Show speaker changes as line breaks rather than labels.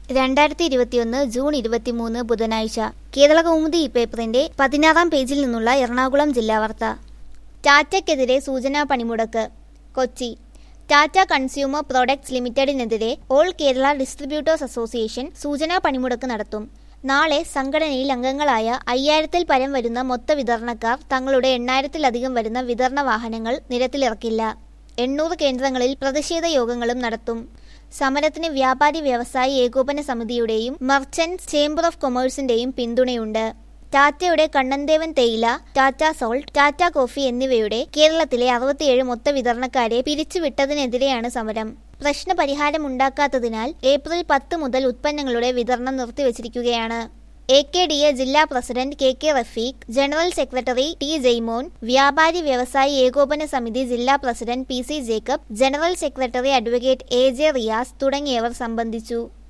രണ്ടായിരത്തി ഇരുപത്തിയൊന്ന് ജൂൺ ഇരുപത്തിമൂന്ന് ബുധനാഴ്ച കേരള കൗമുദി ഈ പേപ്പറിന്റെ പതിനാറാം പേജിൽ നിന്നുള്ള എറണാകുളം ജില്ലാ വാർത്ത ടാറ്റയ്ക്കെതിരെ സൂചനാ പണിമുടക്ക് കൊച്ചി ടാറ്റ കൺസ്യൂമർ പ്രൊഡക്ട്സ് ലിമിറ്റഡിനെതിരെ ഓൾ കേരള ഡിസ്ട്രിബ്യൂട്ടേഴ്സ് അസോസിയേഷൻ സൂചനാ പണിമുടക്ക് നടത്തും നാളെ സംഘടനയിൽ അംഗങ്ങളായ അയ്യായിരത്തിൽ പരം വരുന്ന മൊത്ത വിതരണക്കാർ തങ്ങളുടെ എണ്ണായിരത്തിലധികം വരുന്ന വിതരണ വാഹനങ്ങൾ നിരത്തിലിറക്കില്ല എണ്ണൂറ് കേന്ദ്രങ്ങളിൽ പ്രതിഷേധ യോഗങ്ങളും നടത്തും സമരത്തിന് വ്യാപാരി വ്യവസായി ഏകോപന സമിതിയുടെയും മർച്ചന്റ്സ് ചേംബർ ഓഫ് കൊമേഴ്സിന്റെയും പിന്തുണയുണ്ട് ടാറ്റയുടെ കണ്ണൻദേവൻ തേയില ടാറ്റ സോൾട്ട് ടാറ്റ കോഫി എന്നിവയുടെ കേരളത്തിലെ അറുപത്തിയേഴ് മൊത്ത വിതരണക്കാരെ പിരിച്ചുവിട്ടതിനെതിരെയാണ് സമരം പ്രശ്ന പരിഹാരമുണ്ടാക്കാത്തതിനാൽ ഏപ്രിൽ പത്ത് മുതൽ ഉത്പന്നങ്ങളുടെ വിതരണം നിർത്തിവച്ചിരിക്കുകയാണ് എ കെ ഡി എ ജില്ലാ president K K Rafeeq general secretary T Jaimon വ്യാപാരി വ്യവസായി ഏകോപന സമിതി ജില്ലാ president P C Jacob general secretary advocate A J Riyas തുടങ്ങിയവർ സംബന്ധിച്ചു